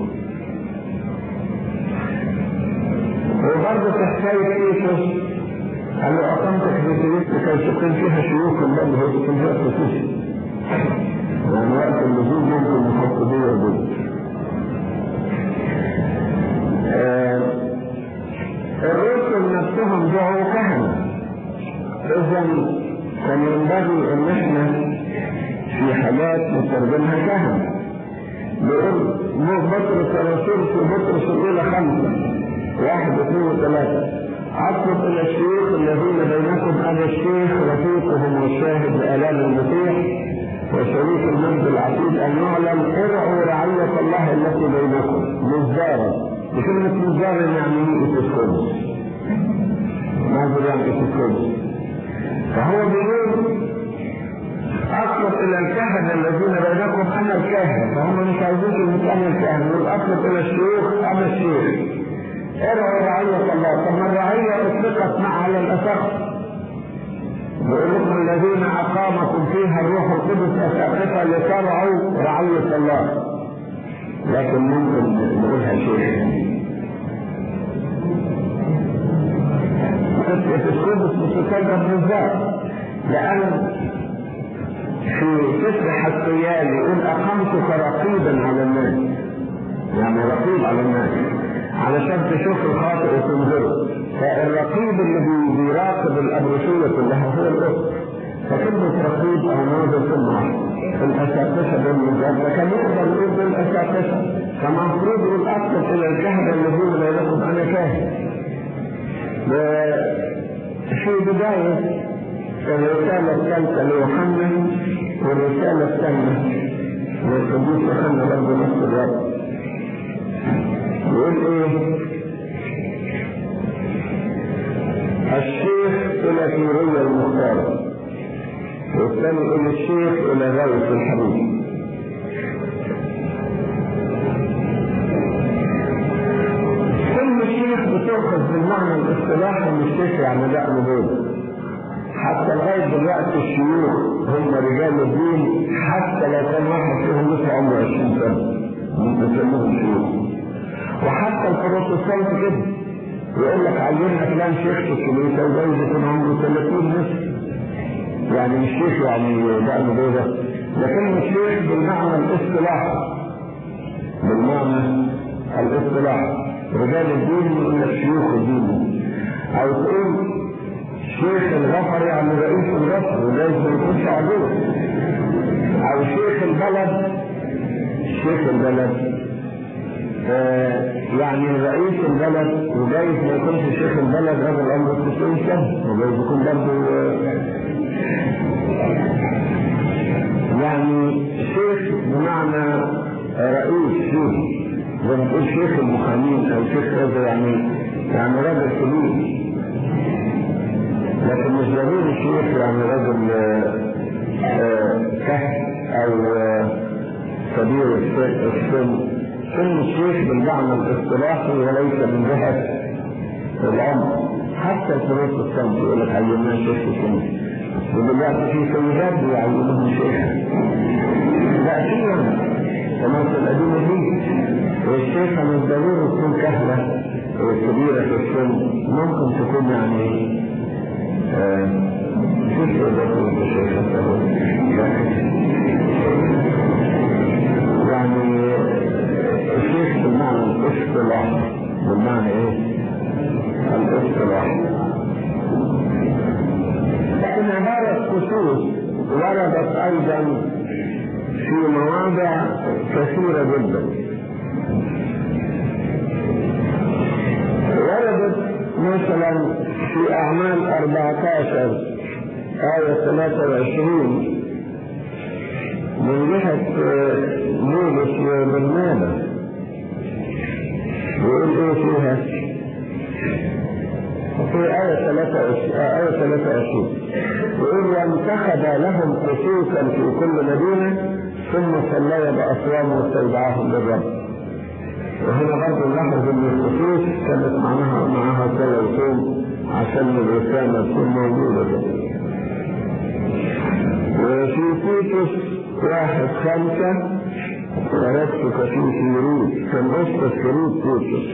وبرضه في حكاية ايسوس قال له اقمت كنيستك كي تكون فيها شيوخ الله هو تكون فيها خصوص يعني وقت اللزوم ممكن نحط دي ودي الرسل نفسهم دعوا كهنة إذا كان ينبغي إن إحنا في حاجات نترجمها كهنة بيقول بطرس الرسول في بطرس الأولى خمسة واحد اثنين وثلاثة أطلب إلى الشيوخ الذين بينكم أنا الشيخ رفيقهم والشاهد بآلام المسيح وشريك المجد العتيد أن يعلم ارعوا رعية الله التي بينكم مزدارا بكلمة مزدارا يعني ايه اتسكوبس ماذا يعني اتسكوبس فهو بيقول اطلب الى الكهنه الذين بينكم انا الكاهن فهم مش عايزين كلمه انا الكاهن يقول اطلب الى الشيوخ انا الشيخ ارعوا رعية الله طب ما الرعية اطلقت مع على الاساس بيقول لكم الذين اقامكم فيها الروح القدس اساقفه لترعوا رعية الله لكن ممكن نقولها شيء القدس بتتكلم بالذات لأن في سفر حسيال يقول أقمتك رقيبا على الناس يعني رقيب على الناس علشان تشوف الخاطئ وتنظره فالرقيب اللي بيراقب الأبرشية كلها هو الأسر فكلمة رقيب أو ناظر كلمة الأساتذة بالمجال فكان يقدر يقول بالأساتذة فمفروض يقول أكتب إلى الكهنة الذين بينكم أنا كاهن في بداية الرسالة الثالثة ليوحنا والرسالة الثانية للقديس يوحنا برضه نفس الوقت يقول ايه الشيخ إلى كيرية المختار والثاني يقول الشيخ إلى غاية الحبيب كل شيخ بتأخذ بالمعنى الاصطلاحي من الشيخ يعني لا نبوذ حتى لغاية دلوقتي الشيوخ هم رجال الدين حتى لو كان واحد فيهم لسه عمره 20 سنة بيسموهم شيوخ وحتى البروتستانت كده يقول لك علمنا فلان شيخ في الكنيسة وجايز يكون عمره 30 مثل يعني مش شيخ يعني ده بيضة لكن الشيخ بالمعنى الاصطلاحي بالمعنى الاصطلاحي رجال الدين يقول لك شيوخ الدين او تقول شيخ الغفر يعني رئيس الغفر وجايز ما يكونش عدو او شيخ البلد شيخ البلد آه يعني رئيس البلد وجايز ما يكونش شيخ البلد رجل عمره 90 سنه وجايز يكون برضه يعني شيخ بمعنى رئيس شيخ زي ما تقول شيخ المحامين او شيخ هذا يعني يعني راجل كبير لكن مش ضروري شيخ يعني رجل كهف او كبير السن سن الشيخ بالمعنى الاصطلاحي وليس من جهه العمر حتى البروتستانت يقول لك علمنا شيخ في السن ودلوقتي في سيدات بيعلموهم شيخ لا فيهم كمان في القديمة دي والشيخة مش ضروري تكون كهلة كبيرة في السن ممكن تكون يعني كيف تقول الشيخة يعني الشيخ بالمعنى الاصطلاح بالمعنى ايه؟ الاصطلاح لكن عبارة خصوص وردت أيضا في مواضع كثيرة جدا وردت مثلا في أعمال 14 آية 23 من جهة بولس وبرنابا يقول ايه فيها؟ في آية 23 آية 23 يقول وانتخب لهم خصوصا في كل مدينة ثم صلى بأصوام واستودعهم للرب وهنا برضه نلاحظ ان الخصوص كانت معناها معاها صلاة وصوم عشان الرسالة تكون موجودة كده وفي تيتوس واحد خمسة تركتك في سيروت كان أسقط سيروت تيتوس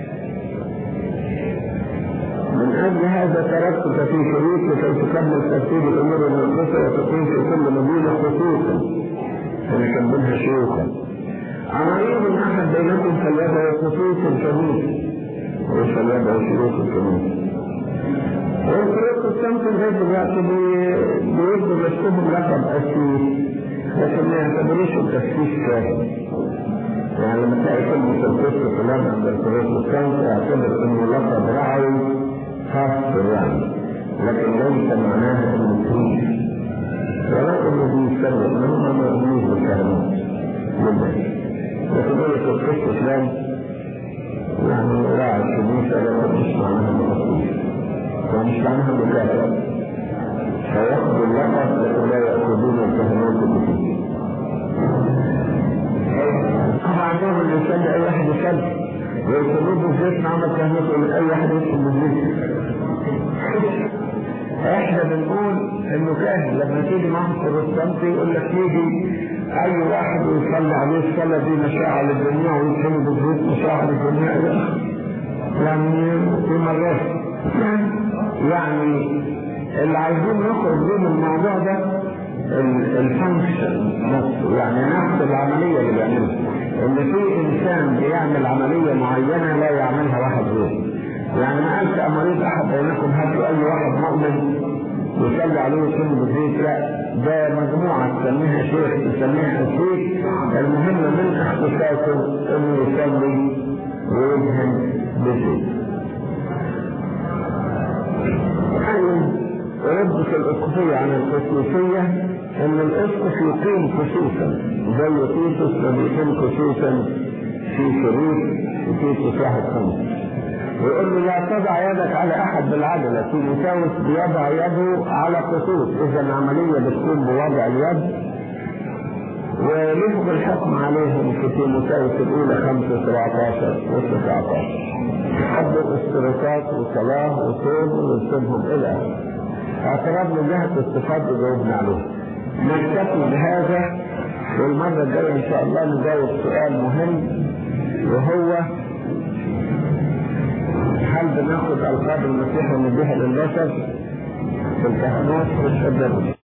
من أجل هذا تركتك في شروط لكي تكمل ترتيب الأمور المقدسة وتكون في كل مدينة خصوصا فنكملها شيوخا عملية أحد بينكم فليدعو خصوص كبير وفليدعو شيوخ كبير والفريق الشمس لغاية دلوقتي بيدوا نفسهم لقب أسيس لكن ما يعتبروش التفتيش كامل يعني لما تلاقي كلمة القدس فلان عند الفريق الشمس يعتبر إنه لقب رعوي خاص يعني لكن ليس معناها إنه فيه ولكن بيستمر ان هم ما يؤمنوش بالكلام جدا لكن قلت القدس فلان يعني راعي الكنيسة لما مش معناها بالتفتيش ومش معناها بالكافر فيأخذ اللقب لكن لا يأخذون الكهنوت به طبعا عندهم اللي يصلي اي واحد يصلي ويصلوه بالزيت مع الكهنوت يقول اي واحد يدخل بالزيت احنا بنقول انه كاهن لما تيجي معه بروتستانتي يقول لك يجي اي واحد ويصلي عليه الصلاه دي مشاعر للجميع ويدخلوا بالزيت مشاعر للجميع يعني في مرات يعني اللي عايزين نخرج بيه من الموضوع ده الفانكشن نفسه يعني نفس العمليه اللي بيعملها ان في انسان بيعمل عمليه معينه لا يعملها واحد غيره يعني ما قالش امريض احد بينكم هاتوا اي واحد مؤمن يصلي عليه ويصلي بالزيت لا ده مجموعه تسميها شيخ تسميها شيخ المهم من اختصاصه انه يصلي ويدهن بالزيت يعني ورد في الأسقفية عن الخصوصية إن الأسقف يقيم خصوصا زي تيتوس لما يقيم خصوصا في شروط وفي تفاح الخمس ويقول له لا تضع يدك على أحد بالعدلة تيموثاوس بيضع يده على خصوص إذا العملية بتكون بوضع اليد ونفق الحكم عليهم في تيموثاوس الأولى 5 17 و 19 حبوا اشتراكات وصلاة وصوم ويرسمهم إلى آخره اعتراض من جهة استفاد وجاوبنا عليه نكتفي بهذا والمرة الجاية إن شاء الله نجاوب سؤال مهم وهو هل بناخد ألقاب المسيح ونديها للبشر في الكهنوت في الشجر